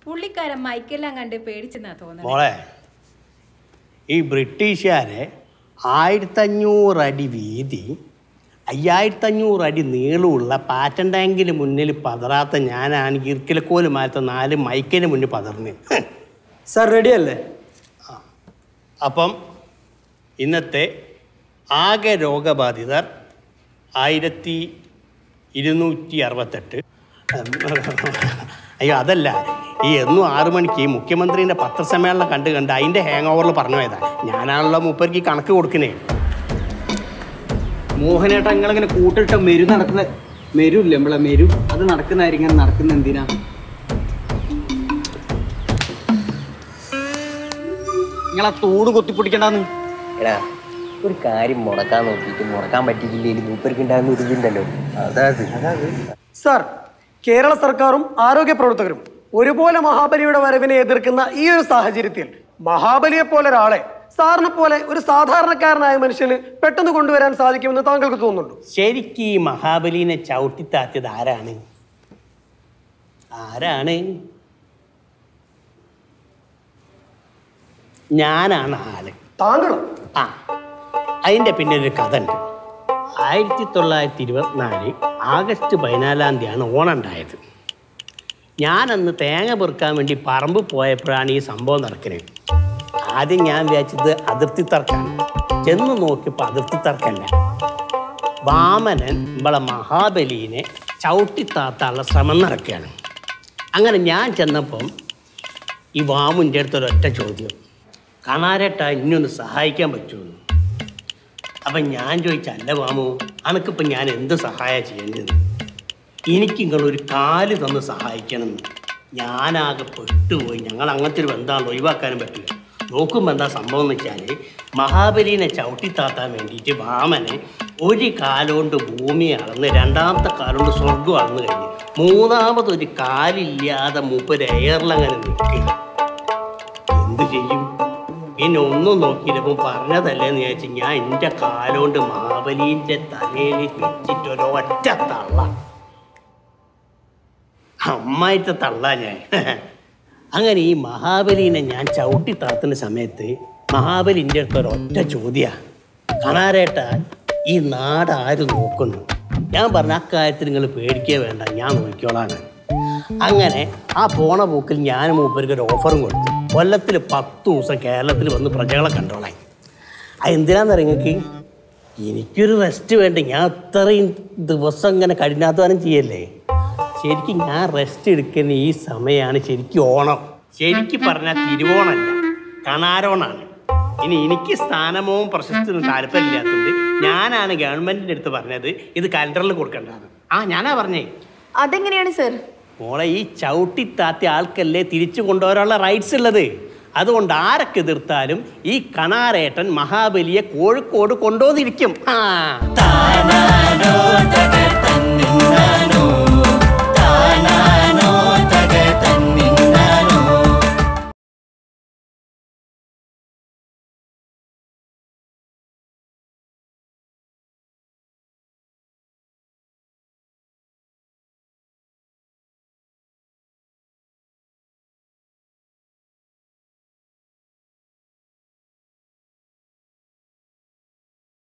പുള്ളിക്കാരൻ മൈക്കെല്ലാം കണ്ട് പേടിച്ചെന്നാ തോന്നുന്നത് മോളെ ഈ ബ്രിട്ടീഷുകാരെ ആയിരത്തഞ്ഞൂറ് അടി വീതി അയ്യായിരത്തഞ്ഞൂറ് അടി നീളമുള്ള പാറ്റൻ ടാങ്കിന് മുന്നിൽ പതറാത്ത ഞാനാണ് ഇർക്കിലക്കോല് മാറ്റ നാല് മൈക്കിന് മുന്നിൽ പതർന്ന് സാർ റെഡി അല്ലേ അപ്പം ഇന്നത്തെ ആകെ രോഗബാധിതർ ആയിരത്തി ഇരുന്നൂറ്റി അറുപത്തെട്ട് അയ്യോ അതല്ല ഈ എന്നും ആറു മണിക്ക് ഈ മുഖ്യമന്ത്രിൻ്റെ പത്രസമ്മേളനം കണ്ട് കണ്ട് അതിൻ്റെ ഹാങ് ഓവറിൽ പറഞ്ഞു പോയതാ ഞാനാണല്ലോ മൂപ്പർക്ക് ഈ കണക്ക് കൊടുക്കണേ മോഹനേട്ട നിങ്ങളിങ്ങനെ കൂട്ടിട്ട മെരു നടക്കുന്ന മെരു ഇല്ലേ നമ്മളെ മെരു അത് നടക്കുന്നതായിരിക്കും നടക്കുന്ന എന്തിനാ നിങ്ങളാ തൂട് കൊത്തിപ്പിടിക്കണ്ടെന്ന് എടാ ഒരു കാര്യം മുടക്കാൻ നോക്കിയിട്ട് മുടക്കാൻ പറ്റിയില്ലെങ്കിൽ മൂപ്പർക്ക് ഉണ്ടാകുന്ന ഒരു ഇതുണ്ടല്ലോ അതാത് സാർ കേരള സർക്കാരും ആരോഗ്യ പ്രവർത്തകരും ഒരുപോലെ മഹാബലിയുടെ വരവിനെ എതിർക്കുന്ന ഈ ഒരു സാഹചര്യത്തിൽ മഹാബലിയെ പോലെ ഒരാളെ സാറിനെ പോലെ ഒരു സാധാരണക്കാരനായ മനുഷ്യന് പെട്ടെന്ന് കൊണ്ടുവരാൻ സാധിക്കുമെന്ന് താങ്കൾക്ക് തോന്നുന്നുണ്ടോ ശരിക്കും ഈ മഹാബലിനെ ചവിട്ടിത്താത്തിയത് ആരാണ് ആരാണ് ഞാനാണ് ആള് താങ്കളോ ആ അതിൻ്റെ പിന്നെ ഒരു കഥ ഉണ്ട് ആയിരത്തി തൊള്ളായിരത്തി ഇരുപത്തിനാല് ആഗസ്റ്റ് പതിനാലാം തീയതിയാണ് ഓണം ഉണ്ടായത് ഞാനന്ന് തേങ്ങ പെറുക്കാൻ വേണ്ടി പറമ്പ് പോയപ്പോഴാണ് ഈ സംഭവം നടക്കുന്നത് ആദ്യം ഞാൻ വിചാരിച്ചത് അതിർത്തി തർക്കാണ് ചെന്ന് നോക്കിയപ്പോൾ അതിർത്തി തർക്കമല്ല വാമനൻ നമ്മളെ മഹാബലിനെ ചവിട്ടിത്താത്താനുള്ള ശ്രമം നടക്കുകയാണ് അങ്ങനെ ഞാൻ ചെന്നപ്പം ഈ വാമുൻ്റെ അടുത്ത് ഒരൊറ്റ ചോദ്യം കാണാരേട്ട ഇനിയൊന്ന് സഹായിക്കാൻ പറ്റുമോ അപ്പം ഞാൻ ചോദിച്ച അല്ല വാമു അനക്കിപ്പം ഞാൻ എന്ത് സഹായം ചെയ്യേണ്ടത് എനിക്ക് നിങ്ങളൊരു കാല് തന്ന് സഹായിക്കണമെന്ന് ഞാനാകെ പെട്ടുപോയി ഞങ്ങൾ അങ്ങനത്തെ ഒരു ബന്ധമാണ് ഒഴിവാക്കാനും പറ്റില്ല നോക്കുമ്പോൾ എന്താ സംഭവം എന്ന് വെച്ചാൽ മഹാബലിനെ ചവിട്ടിത്താത്താൻ വേണ്ടിയിട്ട് വാമനെ ഒരു കാലുകൊണ്ട് ഭൂമി അളന്ന് രണ്ടാമത്തെ കാലുകൊണ്ട് സ്വർഗം അളന്ന് കഴിഞ്ഞ് മൂന്നാമതൊരു കാലില്ലാതെ മൂപ്പര് എയറിലങ്ങനെ നിൽക്കുക എന്ത് ചെയ്യും പിന്നെ ഒന്നും നോക്കിയില്ലപ്പം പറഞ്ഞതല്ലേ എന്ന് വിചാരിച്ച് ഞാൻ എൻ്റെ കാലുകൊണ്ട് മഹാബലീൻ്റെ തലയിൽ വെച്ചിട്ടൊരൊറ്റ തള്ള അമ്മായിട്ട് തള്ള ഞാൻ അങ്ങനെ ഈ മഹാബലിനെ ഞാൻ ചവിട്ടി താത്തുന്ന സമയത്ത് മഹാബലിൻ്റെ അടുത്ത് ഒരൊറ്റ ചോദ്യ കാണാരേട്ട ഈ നാട് ആര് നോക്കുന്നു ഞാൻ പറഞ്ഞ അക്കാര്യത്തിൽ നിങ്ങൾ പേടിക്കേ വേണ്ട ഞാൻ നോക്കിക്കോളാണ് അങ്ങനെ ആ പോണ പോക്കിൽ ഞാൻ മൂപ്പർക്ക് ഒരു ഓഫറും കൊടുത്തു കൊല്ലത്തിൽ പത്ത് ദിവസം കേരളത്തിൽ വന്ന് പ്രജകളെ കണ്ടോളാൻ അത് എന്തിനാണെന്നറിയ നിങ്ങൾക്ക് എനിക്കൊരു റെസ്റ്റ് വേണ്ട ഞാൻ അത്രയും ദിവസം ഇങ്ങനെ കഠിനാധ്വാനം ചെയ്യല്ലേ ശരിക്കും ഞാൻ റെസ്റ്റ് എടുക്കുന്ന ഈ സമയമാണ് ശരിക്കും ഓണം ശരിക്കും പറഞ്ഞാൽ തിരുവോണമല്ല കണാരോണാണ് ഇനി എനിക്ക് സ്ഥാനമോ പ്രശസ്തിയും താല്പര്യമില്ലാത്തതുകൊണ്ട് ഞാനാണ് ഗവൺമെന്റിന്റെ അടുത്ത് പറഞ്ഞത് ഇത് കലണ്ടറിൽ കൊടുക്കേണ്ടതാണ് ആ ഞാനാ പറഞ്ഞേ അതെങ്ങനെയാണ് സർ മോളെ ഈ ചവിട്ടി താത്തി ആൾക്കല്ലേ തിരിച്ചു കൊണ്ടുവരാനുള്ള റൈറ്റ്സ് ഉള്ളത് അതുകൊണ്ട് ആരൊക്കെ എതിർത്താലും ഈ കണാരേട്ടൻ മഹാബലിയെ കോഴിക്കോട് കൊണ്ടുവന്നിരിക്കും ആ